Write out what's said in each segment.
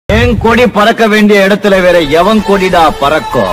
என் கொடி பறக்க வேண்டிய இடத்துல வேற எவன் கொடிடா பறக்கும்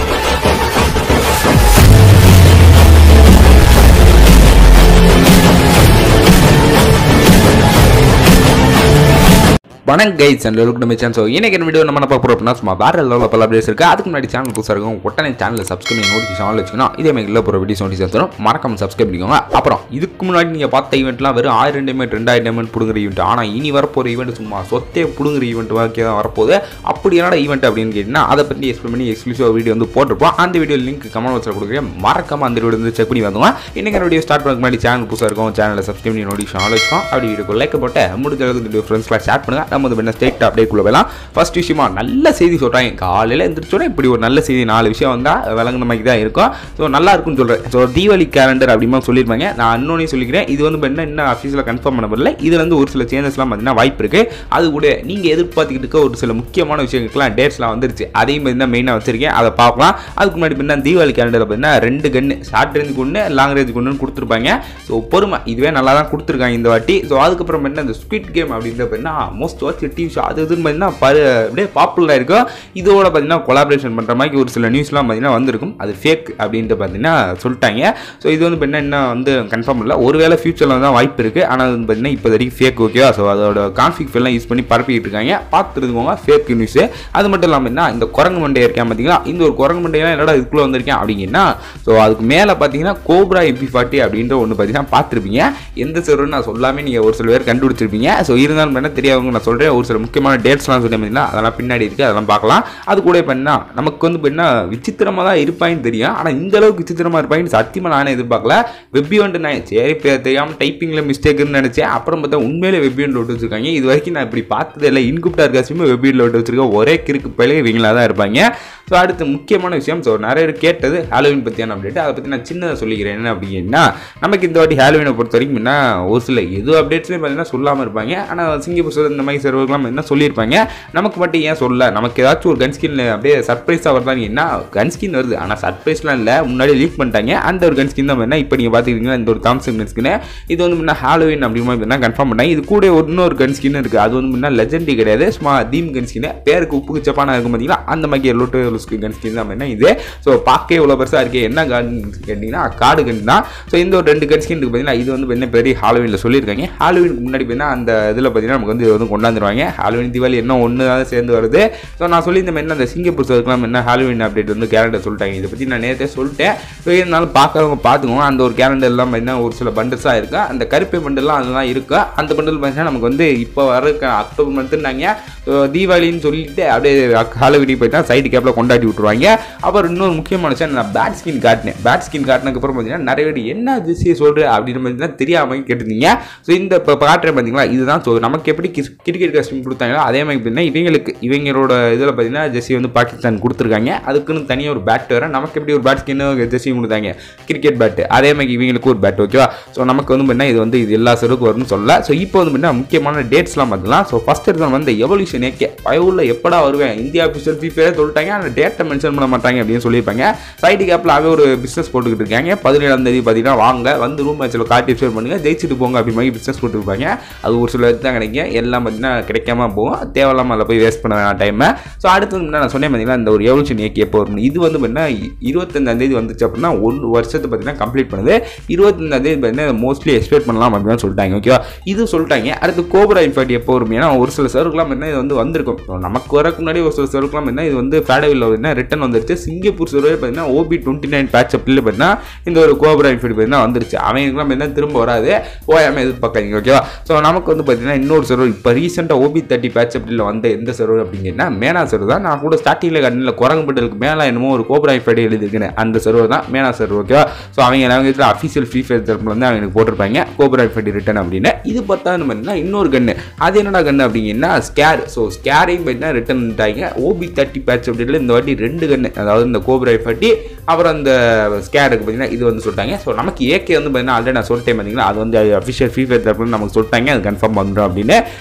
வணக்கம் guys and welcome to channel so இன்னைக்கு வீடியோ நம்ம என்ன பார்க்க போறோம் அப்படின்னா சும்மா வேற லெவலில் பல அப்டேட்ஸ் இருக்கு அதுக்கு முன்னாடி சேனல் புதுசாக இருக்கும் உடனே சேனலில் சப்ஸ்கிரைப் பண்ணி நோட்டிஃபிகேஷன் ஆல் வச்சுக்கணும் இதே மாதிரி இல்லை போகிற வீடியோஸ் நோட்டிஃபிகேஷன் தரும் மறக்காம சப்ஸ்கிரைப் பண்ணிக்கோங்க அப்புறம் இதுக்கு முன்னாடி நீங்கள் பார்த்த ஈவெண்ட்லாம் வெறும் ஆயிரம் டைமண்ட் ரெண்டாயிரம் டைமண்ட் பிடுங்குற ஈவெண்ட் ஆனால் இனி வரப்போகிற ஈவெண்ட் சும்மா சொத்தே பிடுங்குற ஈவெண்ட் வாக்கி தான் வரப்போகுது அப்படி என்னடா ஈவெண்ட் அப்படின்னு கேட்டிங்கன்னா அதை பற்றி எக்ஸ்பிளைன் பண்ணி எக்ஸ்க்ளூசிவ் வீடியோ வந்து போட்டிருப்போம் அந்த வீடியோ லிங்க் கமெண்ட் பாக்ஸில் கொடுக்குறேன் மறக்காம அந்த வீடியோ வந்து செக் பண்ணி வந்துங்க இன்னைக்கு வீடியோ ஸ்டார்ட் பண்ண முன்னாடி சேனல் புதுசாக இருக்கும் சேனலை சப்ஸ்கிரைப் பண்ணி நோட்டிஃபிகேஷன் ஆல் வச்சுக்கோம் அப்படி வீடியோ லைக் போட்டு முடிஞ்ச அளவுக்கு இந்த ஃப்ரெண்ட்ஸ்லாம் ஷேர் பண்ணுங்க நம்ம வந்து என்ன ஸ்டேட் அப்டேட் குள்ள போகலாம் ஃபர்ஸ்ட் விஷயமா நல்ல செய்தி சொல்கிறாங்க காலையில் எந்திரிச்சோட இப்படி ஒரு நல்ல செய்தி நாலு விஷயம் வந்தால் விளங்குன மாதிரி தான் இருக்கும் ஸோ நல்லா இருக்கும்னு சொல்கிறேன் ஸோ தீபாவளி கேலண்டர் அப்படிமா சொல்லியிருப்பாங்க நான் இன்னொன்னு சொல்லிக்கிறேன் இது வந்து என்ன இன்னும் அஃபீஸில் கன்ஃபார்ம் பண்ண முடியல இதுல இருந்து ஒரு சில சேஞ்சஸ்லாம் பார்த்தீங்கன்னா வாய்ப்பு இருக்கு அது கூட நீங்கள் எதிர்பார்த்துக்கிட்டு இருக்க ஒரு சில முக்கியமான விஷயங்களுக்குலாம் டேட்ஸ்லாம் வந்துருச்சு அதையும் பார்த்தீங்கன்னா மெயினாக வச்சிருக்கேன் அதை பார்க்கலாம் அதுக்கு முன்னாடி பார்த்தீங்கன்னா தீபாவளி கேலண்டர் பார்த்தீங்கன்னா ரெண்டு கன்று ஷார்ட் ரேஞ்சுக்கு ஒன்று லாங் ரேஞ்சுக்கு ஒன்று கொடுத்துருப்பாங்க ஸோ பொறுமை இதுவே நல்லா தான் கொடுத்துருக்காங்க இந்த வாட்டி ஸோ அதுக்கப்புறம் என்ன இந்த ஸ்குவிட் கேம் அப்படின்ற பார்த்தீங்கன்னா மோஸ்ட் வாட்ச் டிவி ஷோ அது இதுன்னு பார்த்தீங்கன்னா பரு அப்படியே பாப்புலராக இருக்கும் இதோட பார்த்தீங்கன்னா கொலாபரேஷன் பண்ணுற மாதிரி ஒரு சில நியூஸ்லாம் பார்த்தீங்கன்னா வந்திருக்கும் அது ஃபேக் அப்படின்ட்டு பார்த்தீங்கன்னா சொல்லிட்டாங்க ஸோ இது வந்து பார்த்தீங்கன்னா இன்னும் வந்து கன்ஃபார்ம் இல்லை ஒருவேளை ஃபியூச்சரில் தான் வாய்ப்பு இருக்குது ஆனால் அது வந்து பார்த்தீங்கன்னா இப்போ வரைக்கும் ஃபேக் ஓகேவா ஸோ அதோட கான்ஃபிக் எல்லாம் யூஸ் பண்ணி பரப்பிக்கிட்டு இருக்காங்க பார்த்துருக்கோங்க ஃபேக் நியூஸு அது மட்டும் இல்லாமல் என்ன இந்த குரங்கு மண்டை இருக்கேன் பார்த்தீங்களா இந்த ஒரு குரங்கு மண்டையெல்லாம் என்னடா இதுக்குள்ளே வந்திருக்கேன் அப்படிங்கன்னா ஸோ அதுக்கு மேலே பார்த்தீங்கன்னா கோப்ரா எம்பி ஃபார்ட்டி அப்படின்ற ஒன்று பார்த்தீங்கன்னா பார்த்துருப்பீங்க எந்த சர்வர்னு நான் சொல்லாமல் நீங்கள் ஒரு சில பேர் கண்டுபிடிச்சிருப்பீங்க ஸோ இருந்தாலும் என்ன தெரியாதவங்க நான் சொல்கிறேன் ஒரு சில முக்கியமான டேட்ஸ்லாம் சொல்லி பார்த்தீங்கன்னா அதெல்லாம் பின்னாடி இருக்குது அதெல்லாம் பார்க்கலாம் அது கூட இப்போ என்ன நமக்கு வந்து இப்போ என்ன விசித்திரமாக தான் இருப்பாங்கன்னு தெரியும் ஆனால் இந்த அளவுக்கு விசித்திரமாக இருப்பாங்கன்னு சத்தியமாக நானே எதிர்பார்க்கல வெப்பி வந்து நான் சரி இப்போ தெரியாமல் டைப்பிங்கில் மிஸ்டேக்குன்னு நினச்சேன் அப்புறம் பார்த்தா உண்மையிலே வெப்பியன் விட்டு வச்சிருக்காங்க இது வரைக்கும் நான் இப்படி பார்த்தது இல்லை இன்குப்டா இருக்காச்சுமே வெப்பியில் விட்டு வச்சிருக்கேன் ஒரே கிறுக்கு பிள்ளை இவங்களா தான் இருப்பாங்க ஸோ அடுத்து முக்கியமான விஷயம் ஸோ நிறைய பேர் கேட்டது ஹாலோவின் பற்றியான அப்டேட் அதை பற்றி நான் சின்னதாக சொல்லிக்கிறேன் என்ன அப்படின்னா நமக்கு இந்த வாட்டி ஹாலோவினை பொறுத்த வரைக்கும் என்ன ஒரு சில எது அப்டேட்ஸ்லையும் பார்த்தீங்கன்னா சொல்லாமல் இருப்பாங்க ஆனால் சிங்கப்பூர் சார் இந்த மாதிரி சர்வர்கள்லாம் என்ன சொல்லியிருப்பாங்க நமக்கு மட்டும் ஏன் சொல்ல நமக்கு ஏதாச்சும் ஒரு கன் ஸ்கின் அப்படியே சர்ப்ரைஸாக வருதாங்க என்ன கன் ஸ்கின் வருது ஆனால் சர்ப்ரைஸ்லாம் இல்லை முன்னாடி லீக் பண்ணிட்டாங்க அந்த ஒரு கன் ஸ்கின் தான் என்ன இப்போ நீங்கள் பார்த்துக்கிட்டீங்கன்னா இந்த ஒரு தாம்சன் கன் ஸ்கின் இது வந்து முன்ன ஹாலோவின் அப்படி மாதிரி கன்ஃபார்ம் பண்ணாங்க இது கூட ஒரு இன்னொரு கன் ஸ்கின் இருக்குது அது வந்து முன்னா லெஜெண்டரி கிடையாது சும்மா தீம் கன் ஸ்கின் பேருக்கு உப்பு சப்பானா இருக்கும் பார்த்தீங்களா அந்த மாதிரி லோட்டு கன் ஸ்கின் தான் என்ன இது ஸோ பார்க்கவே இவ்வளோ பெருசாக இருக்கு என்ன கன் கேட்டிங்கன்னா காடு கன் தான் ஸோ இந்த ஒரு ரெண்டு கன் ஸ்கின் இருக்கு பார்த்தீங்கன்னா இது வந்து என்ன பெரிய ஹாலோவினில் சொல்லியிருக்காங்க ஹாலோவினுக்கு முன்னாடி பார்த்தீங்கன்னா அந்த இதில் பார்த்தீங்கன்னா நமக்கு வந்து இது வந்து கொண்டாந்துருவாங்க ஹாலோவின் தீபாவளி என்ன ஒன்று தான் சேர்ந்து வருது ஸோ நான் சொல்லியிருந்தேன் என்ன அந்த சிங்கப்பூர் சர்க்கலாம் என்ன ஹாலோவின் அப்டேட் வந்து கேலண்டர் சொல்லிட்டாங்க இதை பற்றி நான் நேரத்தே சொல்லிட்டேன் ஸோ இருந்தாலும் பார்க்குறவங்க பார்த்துக்கோங்க அந்த ஒரு கேலண்டர் எல்லாம் பார்த்தீங்கன்னா ஒரு சில பண்டல்ஸாக இருக்கா அந்த கருப்பை பண்டல்லாம் அதெல்லாம் இருக்கா அந்த பண்டல் பார்த்தீங்கன்னா நமக்கு வந்து இப்போ வர அக்டோபர் மந்த்துனாங்க தீபாவளின்னு சொல்லிட்டு அப்படியே ஹாலோவினிக்கு போயிட்டா சைடு கேப்பில் கொண்டாடி விட்ருவாங்க அப்புறம் இன்னொரு முக்கியமான விஷயம் நான் பேட் ஸ்கின் காட்டினேன் பேட் ஸ்கின் காட்டினதுக்கப்புறம் பார்த்தீங்கன்னா நிறைய பேர் என்ன திசையை சொல்கிற அப்படின்னு பார்த்தீங்கன்னா தெரியாமல் கேட்டிருந்தீங்க ஸோ இந்த இப்போ காட்டுறேன் பார்த்தீங்களா இதுதான் ஸோ நமக்கு எப்படி கிரிக்கெட் கஸ்டியூம் கொடுத்தாங்களோ அதே மாதிரி பார்த்தீங்கன்னா இவங்களுக்கு இவங்களோட இதில் பார்த்தீங்கன்னா ஜெர்சி வந்து பாகிஸ்தான் கொடுத்துருக்காங்க அதுக்குன்னு தனியாக ஒரு பேட் வேறு நமக்கு எப்படி ஒரு பேட் ஸ்கின்னு ஜெர்சியும் கொடுத்தாங்க கிரிக்கெட் பேட்டு அதே மாதிரி இவங்களுக்கு ஒரு பேட் ஓகேவா ஸோ நமக்கு வந்து பார்த்தீங்கன்னா இது வந்து இது எல்லா சருக்கு வரும்னு சொல்லல ஸோ இப்போ வந்து பார்த்தீங்கன்னா முக்கியமான டேட்ஸ்லாம் பார்த்துக்கலாம் ஸோ ஃபஸ்ட் எடுத்து வந்து எவல்யூஷன் ஏகே பயவுள்ள எப்படா வருவேன் இந்தியா அஃபிஷியல் ஃபீஃபே சொல்லிட்டாங்க அந்த டேட்டை மென்ஷன் பண்ண மாட்டாங்க அப்படின்னு சொல்லியிருப்பாங்க சைடு கேப்பில் அவன் ஒரு பிஸ்னஸ் போட்டுக்கிட்டு இருக்காங்க பதினேழாம் தேதி பார்த்தீங்கன்னா வாங்க வந்து ரூம் மேட்ச்சில் காட்டி ஷேர் பண்ணுங்க ஜெயிச்சுட்டு போங்க அப்படி மாதிரி பிஸ்னஸ் போட்டுருப்பாங்க அது ஒரு சில தான் கிடைக்கும் எல்லாம் பார்த்தீங்கன்னா கிடைக்காம போகும் தேவையில்லாமல் அதில் போய் வேஸ்ட் பண்ண வேணாம் டைமை ஸோ அடுத்து வந்து நான் சொன்னேன் பார்த்தீங்கன்னா இந்த ஒரு எவல்யூஷன் ஏகே எப்போ வரும் இது வந்து பார்த்தீங்கன்னா இருபத்தஞ்சாம் தேதி வந்துச்சு அப்படின்னா ஒரு வருஷத்தை பார்த்தீங்கன்னா கம்ப்ளீட் பண்ணுது இருபத்தஞ்சாம் தேதி பார்த்தீங்கன்னா மோஸ்ட்லி எக்ஸ்பெக்ட் பண்ணலாம் அப்படின்னு சொல்லிட்டாங்க ஓகேவா இது சொல்லிட்டாங்க அடுத்து கோபரா இன்ஃபைட் எப்போ வரும் ஏன்னா ஒரு சில சர்வெலாம் என்ன இது வந்து வந்திருக்கும் So, நமக்கு வரக்கு முன்னாடி ஒரு சில சர்வெலாம் என்ன இது வந்து ஃபேடவில் என்ன ரிட்டன் வந்துருச்சு சிங்கப்பூர் சர்வே பார்த்தீங்கன்னா ஓபி டுவெண்ட்டி நைன் பேட்ச் அப்பில் பார்த்தீங்கன்னா இந்த ஒரு கோபரா இன்ஃபைட் பார்த்தீங்கன்னா வந்துருச்சு அவங்களுக்குலாம் என்ன திரும்ப வராது ஓயாமல் எதிர்பார்க்காதீங்க ஓகேவா ஸோ நமக்கு வந்து பார்த்தீங்கன்னா இன்னொரு சர்வர் இப்போ ரீசெண்டாக ஓபி தேர்ட்டி பேட்ச் அப்பில் வந்த எந்த சர்வர் அப்படிங்கன்னா மேனா சர்வர் தான் நான் கூட ஸ்டார்டிங்கில் கண்ணில் குரங்குபட்டலுக்கு மேலே என்னமோ ஒரு கோபரா இன்ஃபைட் எழுதிருக்கேன் அந்த சர்வர் தான் மேனா சர்வர் ஓகேவா ஸோ அவங்க அவங்க அஃபீஷியல் ஃப்ரீ ஃபயர் தரப்பில் வந்து அவங்க போட்டிருப்பாங்க கோபரா இன்ஃபைட் ரிட்டன் அப்படின்னு இது பார்த்தா பார்த்தீங்கன்னா இன்னொரு கன்று அது என்னடா கன்று அப்படிங்கன்னா ஸ்கேர் ஸோ ஸ்கேரையும் பார்த்தீங்கன்னா ரிட்டன் பண்ணிட்டாங்க ஓபி தேர்ட்டி பேட்ச் அப்படின்ல இந்த வாட்டி ரெண்டு கன்று அதாவது இந்த கோபரா இன்ஃபைட்டி அப்புறம் அந்த ஸ்கேருக்கு பார்த்தீங்கன்னா இது வந்து சொல்லிட்டாங்க ஸோ நமக்கு ஏகே வந்து பார்த்தீங்கன்னா ஆல்ரெடி நான் சொல்லிட்டேன் பார்த்தீங்கன்னா அது வந்து அஃபிஷியல் ஃப்ரீ ஃபயர் தரப்புல நமக்கு சொல்லிட்டாங்க அது கன்ஃபார்ம் பண்ணுறோம் அப்படின்னு இந்த ரெண்டு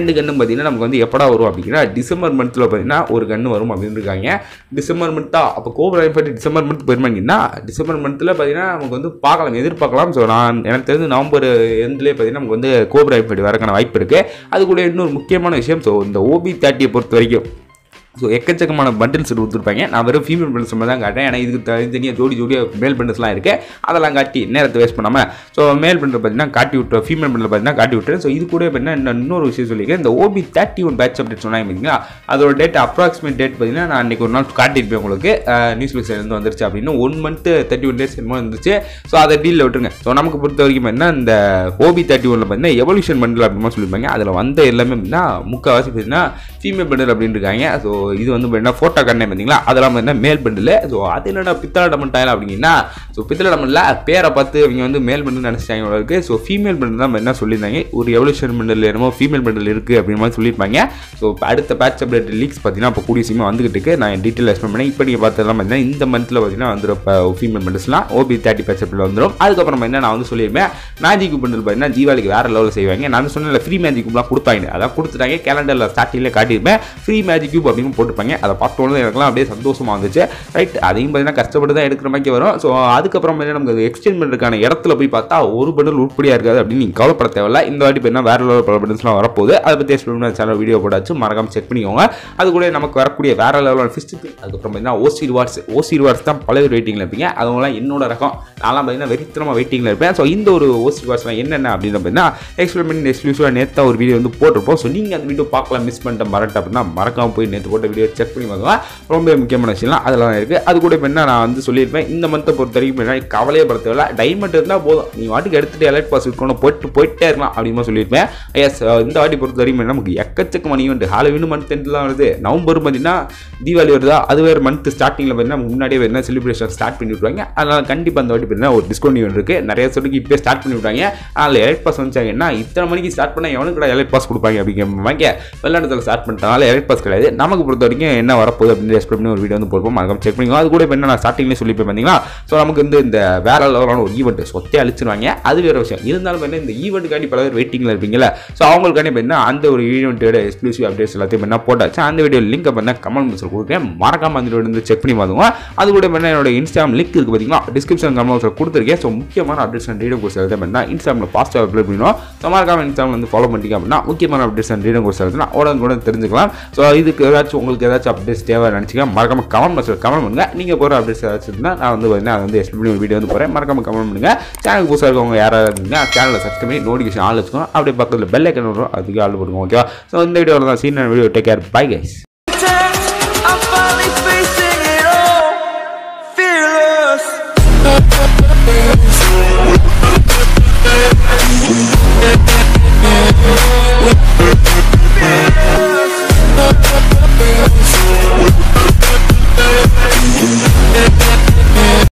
செகண்ட் கன்னு பார்த்தீங்கன்னா நமக்கு வந்து எப்படா வரும் அப்படின்னா டிசம்பர் மந்த்தில் பார்த்தீங்கன்னா ஒரு கன்று வரும் அப்படின்னு இருக்காங்க டிசம்பர் மந்த் தான் அப்போ கோபுரம் பற்றி டிசம்பர் மந்த் போயிருமாங்கன்னா டிசம்பர் மந்த்தில் பார்த்தீங்கன்னா நமக்கு வந்து பார்க்கலாம் எதிர்பார்க்கலாம் ஸோ நான் எனக்கு தெரிஞ்சு நவம்பர் எண்ட்லேயே பார்த்தீங்கன்னா நமக்கு வந்து கோபுரம் ஐம்படி வரக்கான வாய்ப்பு இருக்குது அது கூட இன்னொரு முக்கியமான விஷயம் ஸோ இந்த ஓபி தேர்ட்டியை பொறுத்த வரைக்கும் ஸோ எக்கச்சக்கமான பண்டில்ஸ் கொடுத்துருப்பாங்க நான் வெறும் ஃபீமேல் பண்டில்ஸ் மட்டும் தான் காட்டேன் ஏன்னா இதுக்கு தனித்தனியாக ஜோடி ஜோடியாக மேல் பண்டில்ஸ்லாம் இருக்குது அதெல்லாம் காட்டி நேரத்தை வேஸ்ட் பண்ணாமல் ஸோ மேல் பண்டில் பார்த்தீங்கன்னா காட்டி விட்டு ஃபீமேல் பண்டில் பார்த்தீங்கன்னா காட்டி விட்டுறேன் ஸோ இது கூட பார்த்தீங்கன்னா இன்னும் இன்னொரு விஷயம் சொல்லியிருக்கேன் இந்த OB thirty one patch update சொன்னாங்க பார்த்தீங்கன்னா அதோட டேட் அப்ராக்சிமேட் டேட் பார்த்தீங்கன்னா நான் அன்றைக்கி ஒரு நாள் காட்டியிருப்பேன் உங்களுக்கு நியூஸ் இருந்து வந்துருச்சு அப்படின்னு one month thirty one days என்னமோ இருந்துச்சு ஸோ அதை டீலில் விட்டுருங்க ஸோ நமக்கு பொறுத்த வரைக்கும் என்ன இந்த ஓபி தேர்ட்டி ஒனில் பார்த்தீங்கன்னா எவல்யூஷன் பண்டில் அப்படிமா சொல்லியிருப்பாங்க அதில் வந்த எல்லாமே பார்த்தீங்கன்னா முக்கால்வாசி பார்த்தீங்கன்னா ஃபீமேல் பண்டில் அப்படின்னு இருக்காங்க ஸோ இது வந்து பார்த்தீங்கன்னா ஃபோட்டோ கண்ணே பார்த்தீங்களா அதெல்லாம் பார்த்தீங்கன்னா மேல் பண்டில் ஸோ அது என்னடா பித்தளை டமன் டாயில் அப்படிங்கன்னா ஸோ பித்தளை டமனில் பேரை பார்த்து இவங்க வந்து மேல் பண்டில் நினச்சிட்டாங்க இவ்வளோ இருக்குது ஸோ ஃபீமேல் பண்டில் தான் என்ன சொல்லியிருந்தாங்க ஒரு எவல்யூஷன் பண்டில் என்னமோ ஃபீமேல் பண்டில் இருக்குது அப்படின்னு மாதிரி சொல்லியிருப்பாங்க ஸோ இப்போ அடுத்த பேட்ச் அப்டேட் லீக்ஸ் பார்த்தீங்கன்னா இப்போ கூடிய சீமா வந்துகிட்டு இருக்கு நான் டீட்டெயில் எக்ஸ்பிளைன் பண்ணேன் இப்போ நீங்கள் பார்த்ததெல்லாம் பார்த்தீங்கன்னா இந்த மந்தில் பார்த்தீங்கன்னா வந்துடும் இப்போ ஃபீமேல் பண்டில்ஸ்லாம் ஓபி தேர்ட்டி பேட்ச் அப்டேட் வந்துடும் அதுக்கப்புறம் பார்த்தீங்கன்னா நான் வந்து சொல்லியிருப்பேன் மேஜிக் பண்டில் பார்த்தீங்கன்னா தீபாவளிக்கு வேறு லெவலில் செய்வாங்க நான் சொன்னேன் ஃப்ரீ மேஜிக் குப்லாம் கொடுப்பாங்க அதான் கொடுத்துட்டாங்க கேலண்டரில் ஸ்டார்டிங்கில் காட்டியிருப்பேன் ஃப்ரீ மேஜிக் கியூப் அப்படின்னு போட்டிருப்பாங்க அதை பார்த்தோன்னே எனக்குலாம் அப்படியே சந்தோஷமாக வந்துச்சு ரைட் அதையும் பார்த்தீங்கன்னா கஷ்டப்பட்டு தான் எடுக்கிற மாதிரி வரும் ஸோ அதுக்கப்புறம் பார்த்தீங்கன்னா நமக்கு எக்ஸ்டெண்ட் பண்ணுறதுக்கான இடத்துல போய் பார்த்தா ஒரு பண்டில் உருப்படியாக இருக்காது அப்படின்னு நீங்கள் கவலைப்பட தேவையில்ல இந்த வாட்டி பார்த்தீங்கன்னா வேறு லெவல் பல பண்டில்ஸ்லாம் வரப்போகுது அதை பற்றி எக்ஸ்பிளைன் பண்ண சேனல் வீடியோ போட்டாச்சு மறக்காம செக் பண்ணிக்கோங்க அது கூட நமக்கு வரக்கூடிய வேறு லெவலான ஃபிஸ்ட்டு அதுக்கப்புறம் பார்த்தீங்கன்னா ஓசி ரிவார்ட்ஸ் ஓசி ரிவார்ட்ஸ் தான் பல பேர் வெயிட்டிங்கில் இருப்பீங்க அதுவங்களாம் என்னோட ரகம் நான்லாம் பார்த்தீங்கன்னா வெறித்தனமாக வெயிட்டிங்கில் இருப்பேன் ஸோ இந்த ஒரு ஓசி ரிவார்ட்ஸ்லாம் என்னென்ன அப்படின்னு பார்த்தீங்கன்னா எக்ஸ்பிளைன் பண்ணி எக்ஸ்க்ளூசிவாக நேற்று ஒரு வீடியோ வந்து போட்டிருப்போம் ஸோ நீங்கள் அந்த வீடியோ பார்க்கலாம் மிஸ் பண்ணிட்ட மறட்ட அப்படின்னா மறக்காம போய் நேற்று போட்ட வீடியோ செக் பண்ணி பார்க்கலாம் ரொம்ப முக்கியமான விஷயம்லாம் அதெல்லாம் இருக்குது அது கூட இப்போ என்ன நான் வந்து சொல்லியிருப்பேன் இந்த மந்த்தை பொறுத்த வரைக்கும் என்ன கவலையே பட தேவையில்ல டைமண்ட் இருந்தால் போதும் நீ வாட்டுக்கு எடுத்துகிட்டு எலைட் பாஸ் இருக்கணும் போயிட்டு போயிட்டே இருக்கலாம் அப்படின்னு சொல்லியிருப்பேன் எஸ் இந்த வாட்டி பொறுத்த வரைக்கும் என்ன நமக்கு எக்கச்சக்க மணி வந்து ஹாலோவின் மந்த் எண்ட்லாம் வருது நவம்பர் பார்த்தீங்கன்னா தீபாவளி வருதா அது வேறு மந்த் ஸ்டார்டிங்கில் பார்த்தீங்கன்னா நமக்கு முன்னாடியே என்ன செலிப்ரேஷன் ஸ்டார்ட் பண்ணி விட்ருவாங்க அதனால் கண்டிப்பாக அந்த வாட்டி பார்த்தீங்கன்னா ஒரு டிஸ்கவுண்ட் ஈவெண்ட் இருக்குது நிறைய சொல்லிக்கு இப்போ ஸ்டார்ட் பண்ணி விட்டாங்க அதில் எலைட் பாஸ் வந்துச்சாங்கன்னா இத்தனை மணிக்கு ஸ்டார்ட் பண்ணால் எவனுக்கு கூட எலைட் பாஸ் கொடுப்பாங்க அப்படிங்கிற மாதிரி விளையாட்டுல ஸ்டார்ட் பண்ணிட்டனால எலைட் பாஸ் கிடையாது நமக்கு பொறுத்த வரைக்கும் என்ன வரப்போகுது அப்படின்னு எக்ஸ்பிளைன் பண்ணி ஒரு வீடியோ வந்து போடுவோம் மறக்காம செக் பண்ணிக்கோ அது கூட இப்போ என்ன நான் ஸ்டார்டிங்லேயே சொல்லி பார்த்தீங்கன்னா ஸோ நமக்கு வந்து இந்த வேற லெவலான ஒரு ஈவெண்ட் சொத்தே அழிச்சிருவாங்க அது வேற விஷயம் இருந்தாலும் என்ன இந்த ஈவெண்ட்டுக்காண்டி பல பேர் வெயிட்டிங்கில் இருப்பீங்களா ஸோ அவங்களுக்காண்டி இப்போ என்ன அந்த ஒரு ஈவெண்ட்டோட எக்ஸ்க்ளூசிவ் அப்டேட்ஸ் எல்லாத்தையும் என்ன போட்டாச்சு அந்த வீடியோ லிங்க் பண்ண கமெண்ட் பாக்ஸில் கொடுக்குறேன் மறக்காம அந்த வீடியோ வந்து செக் பண்ணி பார்த்துங்க அது கூட என்ன என்னோட இன்ஸ்டாகிராம் லிங்க் இருக்குது பார்த்தீங்கன்னா டிஸ்கிரிப்ஷன் கமெண்ட் பாக்ஸில் கொடுத்துருக்கேன் ஸோ முக்கியமான அப்டேட்ஸ் அண்ட் ரீடியோ கோர்ஸ் எழுத பண்ணால் இன்ஸ்டாகிராமில் ஃபாஸ்ட்டாக அப்ளை பண்ணிடும் ஸோ மறக்காம இன்ஸ்டாகிராம் வந்து ஃபாலோ பண்ணிட்டீங்க அப்படின்னா முக்கியமான அப்டேட்ஸ் அண்ட் ரீடியோ கோர்ஸ் எழுதுனா உடனே கூட தெரிஞ்சுக்கலாம் ஸோ இதுக்கு ஏதாச்சும் உங்களுக்கு ஏதாச்சும் அப்டேட்ஸ் தேவை நினச்சிக்க மறக்காம கமெண்ட் பாக்ஸில் கமெண்ட் பண்ணுங்க நீங்கள் போகிற அப்டேட்ஸ் ஏதாச்சும் இருந்தால் நான் வந்து பார்த்தீங்கன்னா அதை வந்து எக்ஸ்பிளைன் பண்ணி ஒரு வீடியோ வந்து போகிறேன் மறக்காம கமெண்ட் பண்ணுங்க சேனலுக்கு புதுசாக இருக்கவங்க யாராவது இருந்தீங்க சேனலை சப்ஸ்கிரைப் பண்ணி நோட்டிஃபிகேஷன் ஆள் வச்சுக்கோங்க அப்படியே பக்கத்தில் பெல் ஐக்கன் வரும் அதுக்கு ஆள் போடுங்க ஓகேவா ஸோ இந்த வீடியோவில் தான் சீன் video take care bye guys I'm finally facing it all, fearless. Fearless.